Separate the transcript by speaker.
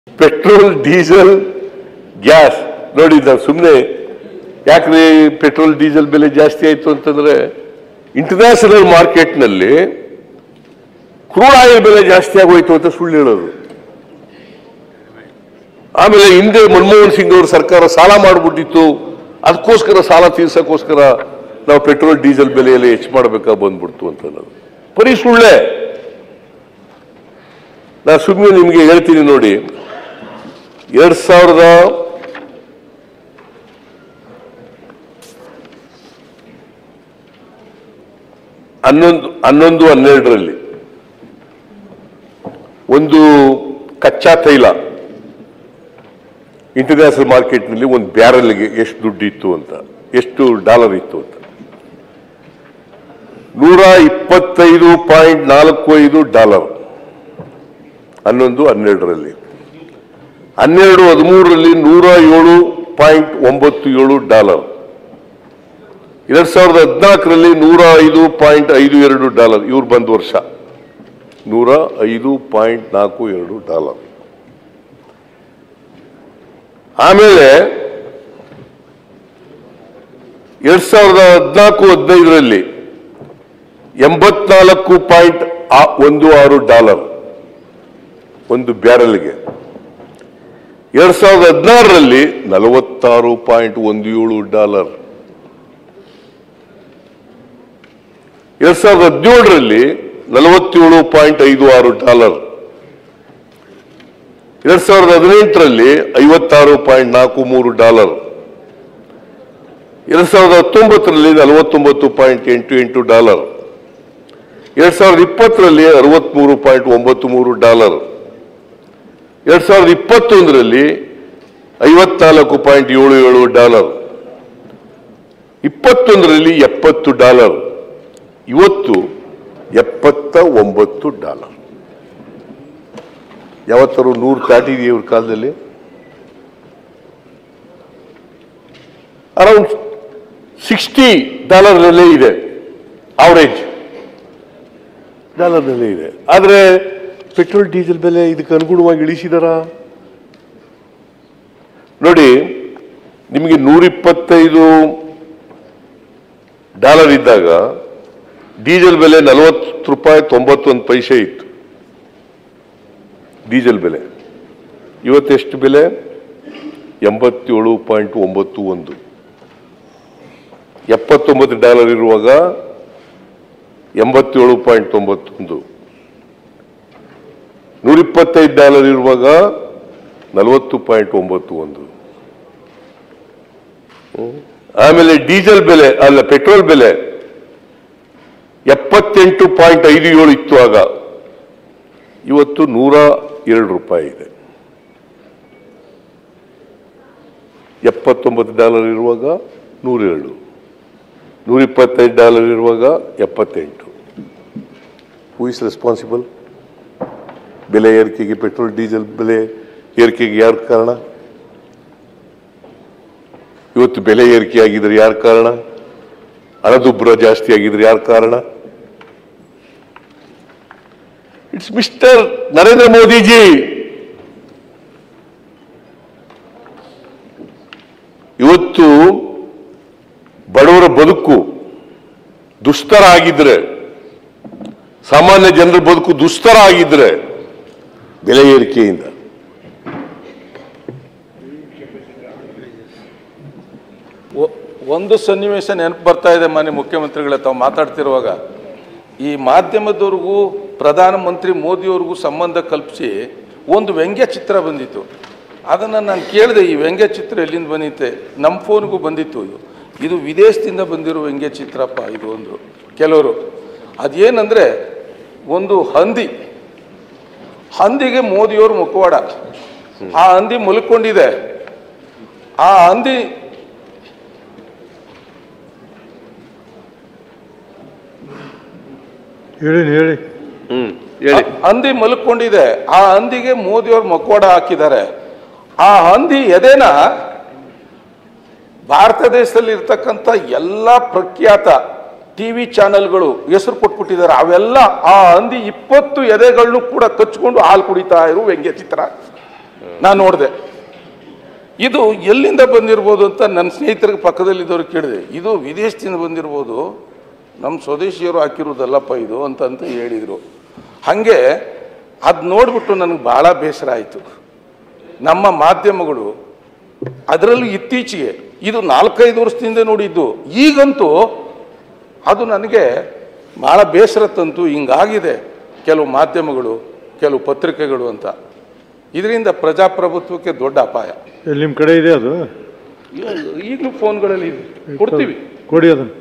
Speaker 1: Petrol diesel gas ನೋಡಿ ನಾವು ಸುಮ್ಮನೆ ಯಾಕ್ರಿ ಪೆಟ್ರೋಲ್ ಡೀಸೆಲ್ ಬೆಲೆ ಜಾಸ್ತಿ ಆಯ್ತು ಅಂತಂದ್ರೆ ಇಂಟರ್ನ್ಯಾಷನಲ್ ಮಾರ್ಕೆಟ್ನಲ್ಲಿ ಕ್ರೂಡ್ ಆಯಿಲ್ ಬೆಲೆ ಜಾಸ್ತಿ ಆಗೋಯ್ತು ಅಂತ ಸುಳ್ಳು ಹೇಳೋದು ಆಮೇಲೆ ಹಿಂದೆ ಮನಮೋಹನ್ ಸಿಂಗ್ ಅವರು ಸರ್ಕಾರ ಸಾಲ ಮಾಡಿಬಿಟ್ಟಿತ್ತು ಅದಕ್ಕೋಸ್ಕರ ಸಾಲ ತೀರ್ಸಕ್ಕೋಸ್ಕರ ನಾವು ಪೆಟ್ರೋಲ್ ಡೀಸೆಲ್ ಬೆಲೆಯಲ್ಲಿ ಹೆಚ್ಚು ಮಾಡಬೇಕಾ ಬಂದ್ಬಿಡ್ತು ಅಂತ ಅನ್ನೋದು ಬರೀ ಸುಳ್ಳೆ ನಾ ಸುಮ್ಮನೆ ನಿಮಗೆ ಹೇಳ್ತೀನಿ ನೋಡಿ ಎರಡ್ ಸಾವಿರದ ಹನ್ನೊಂದು ಹನ್ನೊಂದು ಹನ್ನೆರಡರಲ್ಲಿ ಒಂದು ಕಚ್ಚಾ ತೈಲ ಇಂಟರ್ನ್ಯಾಷನಲ್ ಮಾರ್ಕೆಟ್ನಲ್ಲಿ ಒಂದು ಬ್ಯಾರಲ್ಗೆ ಎಷ್ಟು ದುಡ್ಡು ಇತ್ತು ಅಂತ ಎಷ್ಟು ಡಾಲರ್ ಇತ್ತು ಅಂತ ನೂರ ಇಪ್ಪತ್ತೈದು ಪಾಯಿಂಟ್ ನಾಲ್ಕು ಐದು ಡಾಲರ್ ಹನ್ನೊಂದು ಹನ್ನೆರಡರಲ್ಲಿ ಹನ್ನೆರಡು ಹದಿಮೂರರಲ್ಲಿ ನೂರ ಏಳು ಪಾಯಿಂಟ್ ಒಂಬತ್ತು ಏಳು ಡಾಲರ್ ಎರಡ್ ಸಾವಿರದ ಹದಿನಾಲ್ಕರಲ್ಲಿ ನೂರ ಐದು ಪಾಯಿಂಟ್ ಐದು ಎರಡು ಡಾಲರ್ ಇವ್ರು ಬಂದ ವರ್ಷ ನೂರ ಐದು ಪಾಯಿಂಟ್ ನಾಲ್ಕು ಎರಡು ಡಾಲರ್ ಆಮೇಲೆ ಎರಡ್ ಸಾವಿರದ ಹದಿನಾಲ್ಕು ಹದಿನೈದರಲ್ಲಿ ಎಂಬತ್ನಾಲ್ಕು ಪಾಯಿಂಟ್ ಒಂದು ಆರು ಡಾಲರ್ ಒಂದು ಬ್ಯಾರಲ್ಗೆ ಎರಡ್ ಸಾವಿರದ ಹದಿನಾರರಲ್ಲಿ ನಲವತ್ತಾರು ಪಾಯಿಂಟ್ ಒಂದು ಏಳು ಡಾಲರ್ ಎರಡ್ ಸಾವಿರದ ಹದಿನೇಳರಲ್ಲಿ ನಲವತ್ತೇಳು ಪಾಯಿಂಟ್ ಐದು ಆರು ಡಾಲರ್ ಎರಡ್ ಸಾವಿರದ ಹದಿನೆಂಟರಲ್ಲಿ ಐವತ್ತಾರು ಪಾಯಿಂಟ್ ನಾಲ್ಕು ಮೂರು ಡಾಲರ್ ಎರಡ್ ಸಾವಿರದ ಹತ್ತೊಂಬತ್ತರಲ್ಲಿ ನಲವತ್ತೊಂಬತ್ತು ಪಾಯಿಂಟ್ ಎಂಟು ಎಂಟು ಡಾಲರ್ ಎರಡ್ ಸಾವಿರದ ಇಪ್ಪತ್ತರಲ್ಲಿ ಅರವತ್ಮೂರು ಪಾಯಿಂಟ್ ಒಂಬತ್ತು ಮೂರು ಡಾಲರ್ ಎರಡ್ ಸಾವಿರದ ಇಪ್ಪತ್ತೊಂದರಲ್ಲಿ ಐವತ್ನಾಲ್ಕು ಪಾಯಿಂಟ್ ಏಳು ಏಳು ಡಾಲರ್ ಇಪ್ಪತ್ತೊಂದರಲ್ಲಿ ಎಪ್ಪತ್ತು ಡಾಲರ್ ಇವತ್ತು ಎಪ್ಪತ್ತ ಒಂಬತ್ತು ಡಾಲರ್ ಯಾವತ್ತಾರು ನೂರು ದಾಟಿದೆಯಾ ಇವ್ರ ಕಾಲದಲ್ಲಿ ಅರೌಂಡ್ ಸಿಕ್ಸ್ಟಿ ಡಾಲರ್ನಲ್ಲೇ ಇದೆ ಅವರೇಜ್ ಡಾಲರ್ನಲ್ಲೇ ಇದೆ ಆದರೆ ಪೆಟ್ರೋಲ್ ಡೀಸೆಲ್ ಬೆಲೆ ಇದಕ್ಕೆ ಅನುಗುಣವಾಗಿ ಇಳಿಸಿದಾರ ನೋಡಿ ನಿಮಗೆ ನೂರಿಪ್ಪತ್ತೈದು ಡಾಲರ್ ಇದ್ದಾಗ ಡೀಸೆಲ್ ಬೆಲೆ ನಲವತ್ತು ರೂಪಾಯಿ ತೊಂಬತ್ತೊಂದು ಪೈಸೆ ಇತ್ತು ಡೀಸೆಲ್ ಬೆಲೆ ಇವತ್ತೆಷ್ಟು ಬೆಲೆ ಎಂಬತ್ತೇಳು ಪಾಯಿಂಟ್ ಒಂಬತ್ತು ಒಂದು ಎಪ್ಪತ್ತೊಂಬತ್ತು ಡಾಲರ್ ಇರುವಾಗ ಎಂಬತ್ತೇಳು ಪಾಯಿಂಟ್ ತೊಂಬತ್ತೊಂದು ನೂರಿಪ್ಪತ್ತೈದು ಡಾಲರ್ ಇರುವಾಗ ನಲವತ್ತು ಪಾಯಿಂಟ್ ಒಂಬತ್ತು ಒಂದು ಹ್ಮ್. ಆಮೇಲೆ ಡೀಸೆಲ್ ಬೆಲೆ ಅಲ್ಲ ಪೆಟ್ರೋಲ್ ಬೆಲೆ ಎಪ್ಪತ್ತೆಂಟು ಪಾಯಿಂಟ್ ಐದು ಏಳು ಇತ್ತು ಆಗ ಇವತ್ತು ನೂರ ಎರಡು ರೂಪಾಯಿ ಇದೆ ಎಪ್ಪತ್ತೊಂಬತ್ತು ಡಾಲರ್ ಇರುವಾಗ ನೂರೆರಡು ನೂರಿಪ್ಪತ್ತೈದು ಡಾಲರ್ ಇರುವಾಗ ಎಪ್ಪತ್ತೆಂಟು ಹೂ ಇಸ್ ರೆಸ್ಪಾನ್ಸಿಬಲ್ ಬೆಲೆ ಏರಿಕೆಗೆ ಪೆಟ್ರೋಲ್ ಡೀಸೆಲ್ ಬೆಲೆ ಏರಿಕೆಗೆ ಯಾರು ಕಾರಣ ಇವತ್ತು ಬೆಲೆ ಏರಿಕೆ ಆಗಿದ್ರೆ ಯಾರು ಕಾರಣ ಹಣದುಬ್ಬರ ಜಾಸ್ತಿ ಆಗಿದ್ರೆ ಯಾರು ಕಾರಣ ಇಟ್ಸ್ ಮಿಸ್ಟರ್ ನರೇಂದ್ರ ಮೋದಿಜಿ ಇವತ್ತು ಬಡವರ ಬದುಕು ದುಸ್ತರ ಆಗಿದ್ರೆ ಸಾಮಾನ್ಯ ಜನರ ಬದುಕು ದುಸ್ತರ ಆಗಿದ್ರೆ ಬೆಲೆ ಏರಿಕೆಯಿಂದ
Speaker 2: ಒ- ಒಂದು ಸನ್ನಿವೇಶ ನೆನಪು ಬರ್ತಾ ಇದೆ ಮಾನ್ಯ ಮುಖ್ಯಮಂತ್ರಿಗಳೇ ತಾವು ಮಾತಾಡ್ತಿರುವಾಗ ಈ ಮಾಧ್ಯಮದವ್ರಿಗೂ ಪ್ರಧಾನಮಂತ್ರಿ ಮೋದಿಯವ್ರಿಗೂ ಸಂಬಂಧ ಕಲ್ಪಿಸಿ ಒಂದು ವ್ಯಂಗ್ಯ ಚಿತ್ರ ಬಂದಿತ್ತು ಅದನ್ನು ನಾನು ಕೇಳಿದೆ ಈ ವ್ಯಂಗ್ಯ ಚಿತ್ರ ಎಲ್ಲಿಂದ ಬಂದಿತ್ತೆ ನಮ್ಮ ಫೋನ್ಗೂ ಬಂದಿತ್ತು ಇದು ಇದು ವಿದೇಶದಿಂದ ಬಂದಿರೋ ವ್ಯಂಗ್ಯ ಚಿತ್ರಪ್ಪ ಇದು ಒಂದು ಕೆಲವರು ಅದೇನಂದರೆ ಒಂದು ಹಂದಿ ಹಂದಿಗೆ ಮೋದಿಯವ್ರ ಮುಖವಾಡ ಆ ಹಂದಿ ಮಲ್ಕೊಂಡಿದೆ ಆ ಹಂದಿ
Speaker 3: ಹೇಳಿ ಹೇಳಿ
Speaker 1: ಹ್ಮ್ ಹೇಳಿ
Speaker 2: ಆ ಹಂದಿ ಮಲ್ಕೊಂಡಿದೆ ಆ ಹಂದಿಗೆ ಮೋದಿಯವ್ರ ಮಕ್ವಾಡ ಹಾಕಿದ್ದಾರೆ ಆ ಹಂದಿ ಎದೆನ ಭಾರತ ದೇಶದಲ್ಲಿ ಇರ್ತಕ್ಕಂಥ ಎಲ್ಲ ಪ್ರಖ್ಯಾತ ಟಿವಿ ಚಾನೆಲ್ಗಳು ಹೆಸರು ಕೊಟ್ಬಿಟ್ಟಿದ್ದಾರೆ ಅವೆಲ್ಲ ಆ ಹಂದಿ ಇಪ್ಪತ್ತು ಎದೆಗಳನ್ನು ಕೂಡ ಕಚ್ಕೊಂಡು ಹಾಲು ಕುಡಿತಾ ಇರೋ ವ್ಯಂಗ್ಯ ಚಿತ್ರ ನಾನು ನೋಡಿದೆ ಇದು ಎಲ್ಲಿಂದ ಬಂದಿರ್ಬೋದು ಅಂತ ನನ್ನ ಸ್ನೇಹಿತರಿಗೆ ಪಕ್ಕದಲ್ಲಿದ್ದವ್ರು ಕೇಳಿದೆ ಇದು ವಿದೇಶದಿಂದ ಬಂದಿರ್ಬೋದು ನಮ್ಮ ಸ್ವದೇಶಿಯರು ಹಾಕಿರೋದಲ್ಲಪ್ಪ ಇದು ಅಂತ ಅಂತ ಹೇಳಿದರು ಹಾಗೆ ಅದು ನೋಡಿಬಿಟ್ಟು ನನಗೆ ಭಾಳ ಬೇಸರ ಆಯಿತು ನಮ್ಮ ಮಾಧ್ಯಮಗಳು ಅದರಲ್ಲೂ ಇತ್ತೀಚೆಗೆ ಇದು ನಾಲ್ಕೈದು ವರ್ಷದಿಂದ ನೋಡಿದ್ದು ಈಗಂತೂ ಅದು ನನಗೆ ಭಾಳ ಬೇಸರ ತಂತು ಹಿಂಗಾಗಿದೆ ಕೆಲವು ಮಾಧ್ಯಮಗಳು ಕೆಲವು ಪತ್ರಿಕೆಗಳು ಅಂತ ಇದರಿಂದ ಪ್ರಜಾಪ್ರಭುತ್ವಕ್ಕೆ ದೊಡ್ಡ ಅಪಾಯ
Speaker 3: ಎಲ್ಲಿ ನಿಮ್ಮ ಕಡೆ ಇದೆ ಅದು
Speaker 2: ಈಗಲೂ ಫೋನ್ಗಳಲ್ಲಿ ಇದೆ ಕೊಡ್ತೀವಿ
Speaker 3: ಕೊಡಿ ಅದನ್ನು